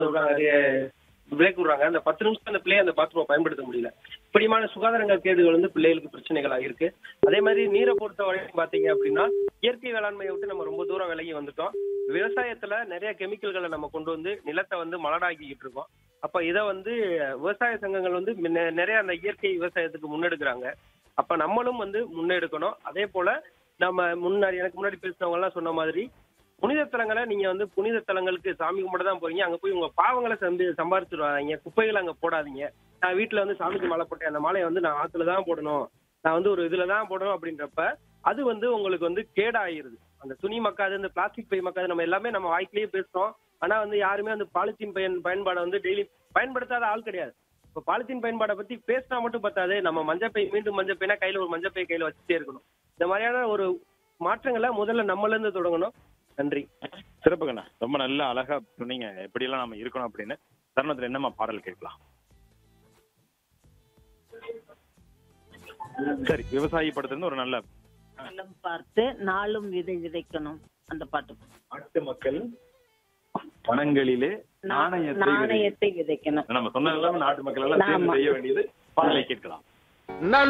Break விடுறாங்க அந்த பத்து நிமிஷம் அந்த பிள்ளை அந்த பாத்ரூமை பயன்படுத்த முடியல இப்படியான சுகாதாரங்கள் கேடுகள் வந்து பிள்ளைகளுக்கு பிரச்சனைகளா இருக்கு அதே மாதிரி நீரை பொறுத்த வரைக்கும் பாத்தீங்க அப்படின்னா இயற்கை வேளாண்மையை விட்டு நம்ம ரொம்ப தூரம் விலகி வந்துட்டோம் விவசாயத்துல நிறைய கெமிக்கல்களை நம்ம கொண்டு வந்து நிலத்தை வந்து மலடாக்கிக்கிட்டு இருக்கோம் அப்ப இதை வந்து விவசாய சங்கங்கள் வந்து நெ- நிறைய அந்த இயற்கை விவசாயத்துக்கு முன்னெடுக்கிறாங்க அப்ப நம்மளும் வந்து முன்னெடுக்கணும் அதே போல நம்ம முன்னாடி எனக்கு முன்னாடி பேசினவங்க எல்லாம் சொன்ன மாதிரி புனித தலங்களை நீங்க வந்து புனித தலங்களுக்கு சாமி கும்பிட தான் போறீங்க அங்க போய் உங்க பாவங்களை சம்பி சம்பாரிச்சுட்டு வராங்க குப்பைகளை அங்க போடாதீங்க நான் வீட்டுல வந்து சாமிக்கு மாலை போட்டேன் அந்த மாலையை வந்து நான் ஆத்துல தான் போடணும் நான் வந்து ஒரு இதுல தான் போடணும் அப்படின்றப்ப அது வந்து உங்களுக்கு வந்து கேடாயிருது அந்த துணி மக்காது இந்த பிளாஸ்டிக் பை மக்காது நம்ம எல்லாமே நம்ம வாய்க்கிலேயே பேசுறோம் ஆனா வந்து யாருமே அந்த பாலித்தீன் பயன் பயன்பாடை வந்து டெய்லி பயன்படுத்தாத ஆள் கிடையாது இப்ப பாலித்தீன் பயன்பாடை பத்தி பேசினா மட்டும் பத்தாது நம்ம மஞ்சப்பை மீண்டும் மஞ்சப்பைனா கையில ஒரு மஞ்சப்பை கையில வச்சுட்டே இருக்கணும் இந்த மாதிரியான ஒரு மாற்றங்களை முதல்ல நம்மள இருந்து தொடங்கணும் நன்றி சிறப்புங்கண்ணா ரொம்ப நல்லா அழகா சொன்னீங்க எப்படியெல்லாம் நம்ம இருக்கணும் அப்படின்னு தருணத்துல என்னம்மா பாடல் கேட்கலாம் சரி விவசாயி படத்துல இருந்து ஒரு நல்ல நிலம் பார்த்து நாளும் விதை விதைக்கணும் அந்த பாட்டு நாட்டு மக்கள் பணங்களிலே நா- நாணயத்தை விதை- நாணயத்தை விதைக்கணும் நம்ம சொன்ன எல்லாமே நாட்டு மக்கள் எல்லாம் சேர்ந்து ஆமா. செய்ய வேண்டியது பாடலை கேட்கலாம் நன்